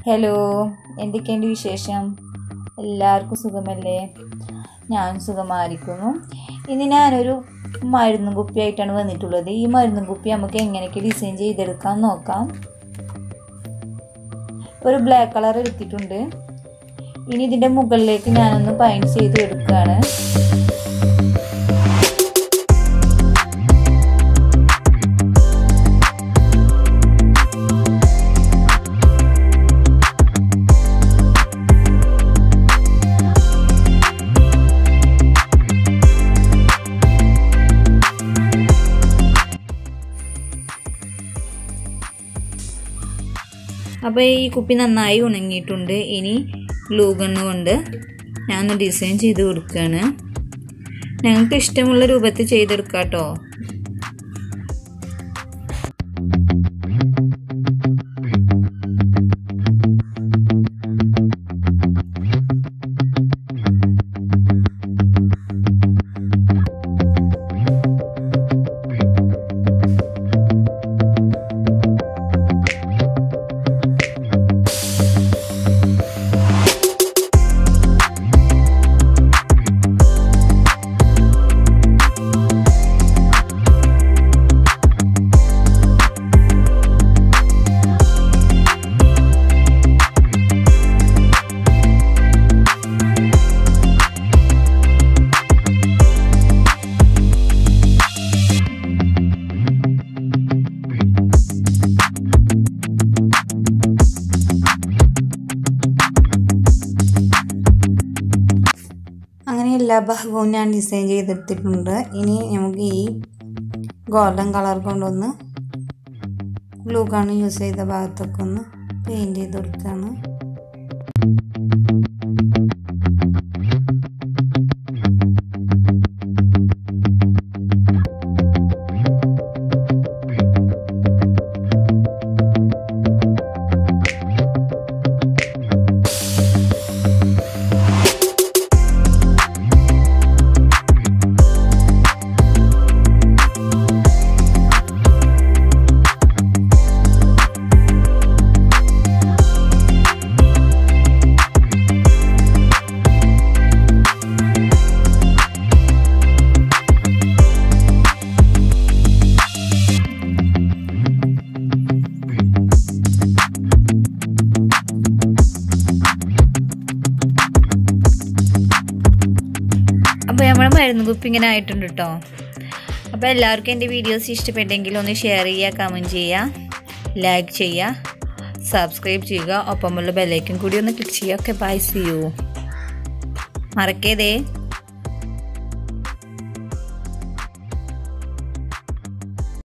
hello എന്തൊക്കെയുണ്ട് വിശേഷം എല്ലാവർക്കും സുഖമല്ലേ ഞാൻ സുഖമായിരിക്കുന്നു ഇന്ന് ഞാനൊരു മരുന്നും കുപ്പിയായിട്ടാണ് വന്നിട്ടുള്ളത് ഈ മരുന്നും കുപ്പി നമുക്ക് എങ്ങനെയൊക്കെ ഡിസൈൻ ചെയ്തെടുക്കാം നോക്കാം ഒരു ബ്ലാക്ക് കളർ എടുത്തിട്ടുണ്ട് ഇനി ഇതിൻ്റെ മുകളിലേക്ക് ഞാനൊന്ന് പൈൻറ്റ് ചെയ്ത് എടുക്കുകയാണ് അപ്പോൾ ഈ കുപ്പി നന്നായി ഉണങ്ങിയിട്ടുണ്ട് ഇനി ഗ്ലൂ ഗണ്ണ് കൊണ്ട് ഞാനൊന്ന് ഡിസൈൻ ചെയ്ത് കൊടുക്കുകയാണ് ഞങ്ങൾക്ക് ഇഷ്ടമുള്ള രൂപത്തിൽ ചെയ്തെടുക്കാം കേട്ടോ അങ്ങനെ എല്ലാ ഭാഗവും ഞാൻ ഡിസൈൻ ചെയ്തെടുത്തിട്ടുണ്ട് ഇനി നമുക്ക് ഈ ഗോൾഡൻ കളർ കൊണ്ടൊന്ന് ഗ്ലൂ ഗൺ യൂസ് ചെയ്ത ഭാഗത്തൊക്കെ ഒന്ന് പെയിൻറ് ചെയ്ത് കൊടുക്കുകയാണ് അപ്പോൾ നമ്മുടെ മരുന്ന് കുപ്പി ഇങ്ങനെ ആയിട്ടുണ്ട് കേട്ടോ അപ്പോൾ എല്ലാവർക്കും എൻ്റെ വീഡിയോസ് ഇഷ്ടപ്പെട്ടെങ്കിൽ ഒന്ന് ഷെയർ ചെയ്യുക കമൻറ്റ് ചെയ്യുക ലൈക്ക് ചെയ്യുക സബ്സ്ക്രൈബ് ചെയ്യുക ഒപ്പമുള്ള ബെല്ലൈക്കൻ കൂടി ഒന്ന് ക്ലിക്ക് ചെയ്യുക ഓക്കെ ബൈ സി യു മറക്കേതേ